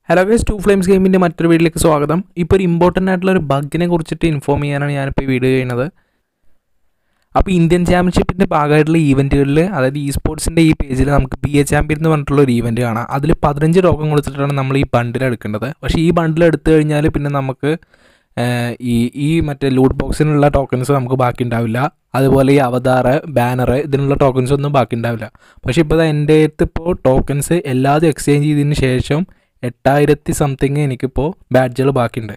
hello guys to flames ഗെയിമിൻ്റെ മറ്റൊരു വീഡിയോയിലേക്ക് സ്വാഗതം ഇപ്പോൾ ഒരു ഇമ്പോർട്ടൻ്റ് ആയിട്ടുള്ള ഒരു ബഗ്ഗിനെ കുറിച്ചിട്ട് ഇൻഫോം ചെയ്യാനാണ് ഞാനിപ്പോൾ ഈ വീഡിയോ ചെയ്യുന്നത് അപ്പോൾ ഇന്ത്യൻ ചാമ്പ്യൻഷിപ്പിൻ്റെ ഭാഗമായിട്ടുള്ള ഈവൻറ്റുകളിൽ അതായത് ഇ സ്പോർട്സിൻ്റെ ഈ പേജിൽ നമുക്ക് ബി എ ചാമ്പ്യൻ എന്ന് പറഞ്ഞിട്ടുള്ള ഒരു ഈവൻറ്റ് കാണാം അതിൽ പതിനഞ്ച് ടോക്കൺ കൊടുത്തിട്ടാണ് നമ്മൾ ഈ ബണ്ടിൽ എടുക്കേണ്ടത് പക്ഷേ ഈ ബണ്ടിൽ എടുത്തു കഴിഞ്ഞാൽ പിന്നെ നമുക്ക് ഏഹ്, ഈ ഈ മറ്റേ ലൂട്ട് ബോക്സിനുള്ള ടോക്കൺസ് നമുക്ക് ബാക്കി ഉണ്ടാവില്ല അതുപോലെ ഈ അവതാറ് ബാനർ ഇതിനുള്ള ടോക്കൺസ് ഒന്നും ബാക്കി ഉണ്ടാവില്ല പക്ഷേ ഇപ്പോൾ എൻ്റെ അടുത്ത് ഇപ്പോൾ ടോക്കൺസ് എല്ലാതും എക്സ്ചേഞ്ച് ചെയ്തതിന് ശേഷം എട്ടായിരത്തി സംതിങ് എനിക്കിപ്പോൾ ബാഡ്ജുകൾ ബാക്കിയുണ്ട്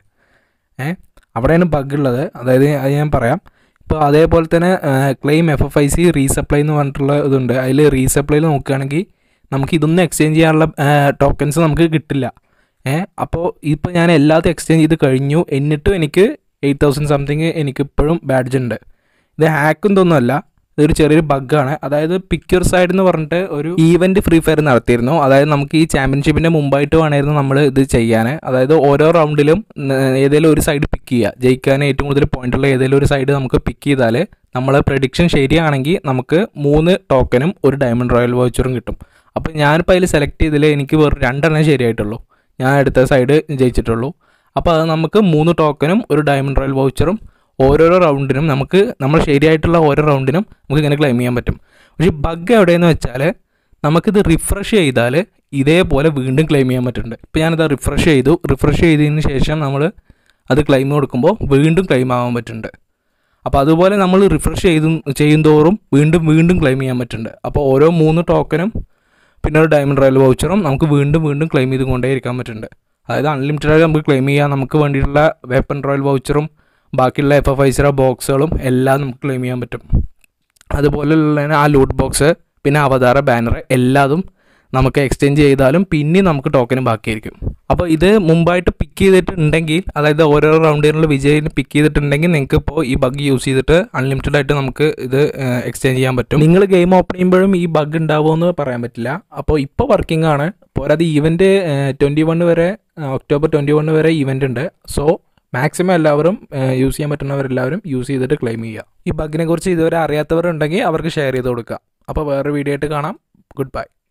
ഏ അവിടെയാണ് ബഗ് ഉള്ളത് അതായത് അത് ഞാൻ പറയാം ഇപ്പോൾ അതേപോലെ തന്നെ claim F F I C resupply എന്ന് പറഞ്ഞിട്ടുള്ള ഇതുണ്ട് അതിൽ റീസപ്ലൈയിൽ നോക്കുകയാണെങ്കിൽ നമുക്ക് ഇതൊന്നും എക്സ്ചേഞ്ച് ചെയ്യാനുള്ള ടോക്കൺസ് നമുക്ക് കിട്ടില്ല ഏ അപ്പോൾ ഇപ്പോൾ ഞാൻ എല്ലാതും എക്സ്ചേഞ്ച് ചെയ്ത് കഴിഞ്ഞു എന്നിട്ടും എനിക്ക് എയ്റ്റ് തൗസൻഡ് സംതിങ് എനിക്കിപ്പോഴും ബാഡ്ജ് ഉണ്ട് ഇത് ഹാക്കും തോന്നുമല്ല ഇതൊരു ചെറിയൊരു ബഗ്ഗാണ് അതായത് പിക്ചർ സൈഡ് എന്ന് പറഞ്ഞിട്ട് ഒരു ഈവൻറ്റ് ഫ്രീ ഫയർ നടത്തിയിരുന്നു അതായത് നമുക്ക് ഈ ചാമ്പ്യൻഷിപ്പിൻ്റെ മുമ്പായിട്ട് വേണമായിരുന്നു നമ്മൾ ഇത് ചെയ്യാൻ അതായത് ഓരോ റൗണ്ടിലും ഏതെങ്കിലും ഒരു സൈഡ് പിക്ക് ചെയ്യുക ജയിക്കാൻ ഏറ്റവും കൂടുതൽ പോയിന്റ് ഉള്ള ഏതെങ്കിലും ഒരു സൈഡ് നമുക്ക് പിക്ക് ചെയ്താൽ നമ്മളെ പ്രഡിക്ഷൻ ശരിയാണെങ്കിൽ നമുക്ക് മൂന്ന് ടോക്കനും ഒരു ഡയമണ്ട് റോയൽ വൗച്ചറും കിട്ടും അപ്പോൾ ഞാനിപ്പോൾ അതിൽ സെലക്ട് ചെയ്തതിൽ എനിക്ക് വെറും രണ്ടെണ്ണം ശരിയായിട്ടുള്ളൂ ഞാൻ എടുത്ത സൈഡ് ജയിച്ചിട്ടുള്ളൂ അപ്പോൾ അത് നമുക്ക് മൂന്ന് ടോക്കനും ഒരു ഡയമണ്ട് റോയൽ വൗച്ചറും ഓരോരോ റൗണ്ടിനും നമുക്ക് നമ്മൾ ശരിയായിട്ടുള്ള ഓരോ റൗണ്ടിനും നമുക്ക് ഇങ്ങനെ ക്ലെയിം ചെയ്യാൻ പറ്റും പക്ഷേ ബഗ് എവിടെയെന്ന് വെച്ചാൽ നമുക്കിത് റിഫ്രഷ് ചെയ്താൽ ഇതേപോലെ വീണ്ടും ക്ലെയിം ചെയ്യാൻ പറ്റുന്നുണ്ട് ഇപ്പോൾ ഞാനത് റിഫ്രഷ് ചെയ്തു റിഫ്രഷ് ചെയ്തതിന് ശേഷം നമ്മൾ അത് ക്ലെയിം കൊടുക്കുമ്പോൾ വീണ്ടും ക്ലെയിം ആവാൻ പറ്റുന്നുണ്ട് അപ്പോൾ അതുപോലെ നമ്മൾ റിഫ്രഷ് ചെയ്ത് ചെയ്യുന്തോറും വീണ്ടും വീണ്ടും ക്ലെയിം ചെയ്യാൻ പറ്റുന്നുണ്ട് അപ്പോൾ ഓരോ മൂന്ന് ടോക്കനും പിന്നെ ഒരു ഡയമണ്ട് റോയൽ വൗച്ചറും നമുക്ക് വീണ്ടും വീണ്ടും ക്ലെയിം ചെയ്ത് കൊണ്ടേ ഇരിക്കാൻ പറ്റുന്നുണ്ട് അതായത് അൺലിമിറ്റഡ് ആയി നമുക്ക് ക്ലെയിം ചെയ്യാം നമുക്ക് വേണ്ടിയിട്ടുള്ള വെപ്പൺ റോയൽ വൗച്ചറും ബാക്കിയുള്ള എഫ് എഫ് ഐസിറ ബോക്സുകളും എല്ലാം നമുക്ക് ക്ലെയിം ചെയ്യാൻ പറ്റും അതുപോലെയുള്ള ആ ലൂട്ട് ബോക്സ് പിന്നെ അവതാര ബാനർ എല്ലാതും നമുക്ക് എക്സ്ചേഞ്ച് ചെയ്താലും പിന്നെ നമുക്ക് ടോക്കനും ബാക്കിയായിരിക്കും അപ്പോൾ ഇത് മുമ്പായിട്ട് പിക്ക് ചെയ്തിട്ടുണ്ടെങ്കിൽ അതായത് ഓരോ റൗണ്ടിനുള്ള വിജയിന് പിക്ക് ചെയ്തിട്ടുണ്ടെങ്കിൽ നിങ്ങൾക്ക് ഇപ്പോൾ ഈ ബഗ് യൂസ് ചെയ്തിട്ട് അൺലിമിറ്റഡ് ആയിട്ട് നമുക്ക് ഇത് എക്സ്ചേഞ്ച് ചെയ്യാൻ പറ്റും നിങ്ങൾ ഗെയിം ഓപ്പൺ ചെയ്യുമ്പോഴും ഈ ബഗ് ഉണ്ടാവുമെന്ന് പറയാൻ പറ്റില്ല അപ്പോൾ ഇപ്പോൾ വർക്കിംഗ് ആണ് പോരാതെ ഈവൻറ്റ് ട്വൻറ്റി വൺ വരെ ഒക്ടോബർ ട്വൻറ്റി വൺ വരെ ഈവൻ്റ് ഉണ്ട് സോ മാക്സിമം എല്ലാവരും യൂസ് ചെയ്യാൻ പറ്റുന്നവരെല്ലാവരും യൂസ് ചെയ്തിട്ട് ക്ലെയിം ചെയ്യുക ഈ ബഗിനെ കുറിച്ച് ഇതുവരെ അറിയാത്തവരുണ്ടെങ്കിൽ അവർക്ക് ഷെയർ ചെയ്ത് കൊടുക്കുക അപ്പോൾ വേറൊരു വീഡിയോ ആയിട്ട് കാണാം ഗുഡ് ബൈ